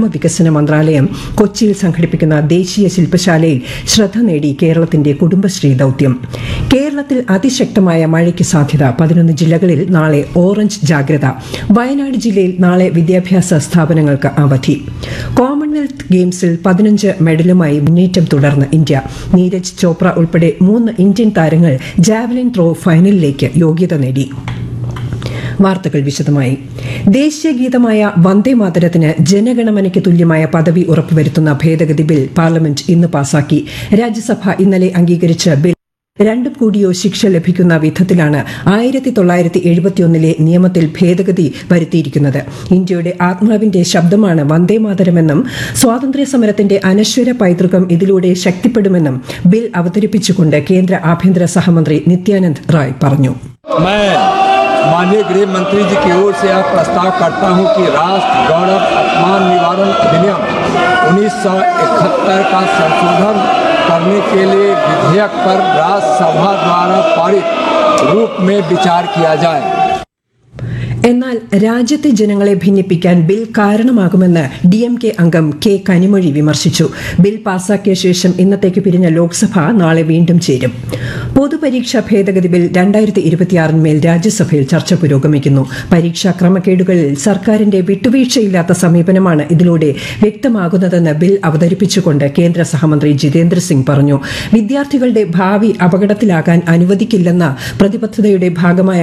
ഗ്രാമവികസന മന്ത്രാലയം കൊച്ചിയിൽ സംഘടിപ്പിക്കുന്ന ദേശീയ ശില്പശാലയിൽ ശ്രദ്ധ നേടി കേരളത്തിന്റെ കുടുംബശ്രീ ദൌത്യം കേരളത്തിൽ അതിശക്തമായ മഴയ്ക്ക് സാധ്യത പതിനൊന്ന് ജില്ലകളിൽ നാളെ ഓറഞ്ച് ജാഗ്രത വയനാട് ജില്ലയിൽ നാളെ വിദ്യാഭ്യാസ സ്ഥാപനങ്ങൾക്ക് അവധി കോമൺവെൽത്ത് ഗെയിംസിൽ പതിനഞ്ച് മെഡലുമായി മുന്നേറ്റം തുടർന്ന് ഇന്ത്യ നീരജ് ചോപ്ര ഉൾപ്പെടെ മൂന്ന് ഇന്ത്യൻ താരങ്ങൾ ജാവലിൻ ത്രോ ഫൈനലിലേക്ക് യോഗ്യത നേടി വാർത്തകൾ വിശദമായി ദേശീയ ഗീതമായ വന്ദേ മാതരത്തിന് ജനഗണമനയ്ക്ക് തുല്യമായ പദവി ഉറപ്പുവരുത്തുന്ന ഭേദഗതി ബിൽ പാർലമെന്റ് ഇന്ന് പാസാക്കി രാജ്യസഭ ഇന്നലെ അംഗീകരിച്ച ബിൽ രണ്ടും കൂടിയോ ശിക്ഷ ലഭിക്കുന്ന വിധത്തിലാണ് ആയിരത്തി തൊള്ളായിരത്തി എഴുപത്തിയൊന്നിലെ നിയമത്തിൽ ഭേദഗതി വരുത്തിയിരിക്കുന്നത് ഇന്ത്യയുടെ ആത്മാവിന്റെ ശബ്ദമാണ് വന്ദേമാതരമെന്നും സ്വാതന്ത്ര്യ സമരത്തിന്റെ അനശ്വര പൈതൃകം ഇതിലൂടെ ശക്തിപ്പെടുമെന്നും ബിൽ അവതരിപ്പിച്ചുകൊണ്ട് കേന്ദ്ര ആഭ്യന്തര സഹമന്ത്രി നിത്യാനന്ദ് റായ് പറഞ്ഞു मैं माननीय गृह मंत्री जी की ओर से यह प्रस्ताव करता हूं कि राष्ट्र गौरव अपमान निवारण अधिनियम 1971 का संशोधन करने के लिए विधेयक पर राज्यसभा द्वारा पारित रूप में विचार किया जाए എന്നാൽ രാജ്യത്തെ ജനങ്ങളെ ഭിന്നിപ്പിക്കാൻ ബിൽ കാരണമാകുമെന്ന് ഡി എം കെ അംഗം കെ കനിമൊഴി വിമർശിച്ചു ബിൽ പാസാക്കിയ ശേഷം ഇന്നത്തേക്ക് പിരിഞ്ഞ ലോക്സഭ നാളെ വീണ്ടും ചേരും പൊതുപരീക്ഷാ ഭേദഗതി ബിൽ രണ്ടായിരത്തി ഇരുപത്തിയാറിന്മേൽ രാജ്യസഭയിൽ ചർച്ച പുരോഗമിക്കുന്നു പരീക്ഷാ ക്രമക്കേടുകളിൽ സർക്കാരിന്റെ വിട്ടുവീഴ്ചയില്ലാത്ത സമീപനമാണ് ഇതിലൂടെ വ്യക്തമാകുന്നതെന്ന് ബിൽ അവതരിപ്പിച്ചുകൊണ്ട് കേന്ദ്ര സഹമന്ത്രി ജിതേന്ദ്ര സിംഗ് പറഞ്ഞു വിദ്യാർത്ഥികളുടെ ഭാവി അപകടത്തിലാകാൻ അനുവദിക്കില്ലെന്ന പ്രതിബദ്ധതയുടെ ഭാഗമായ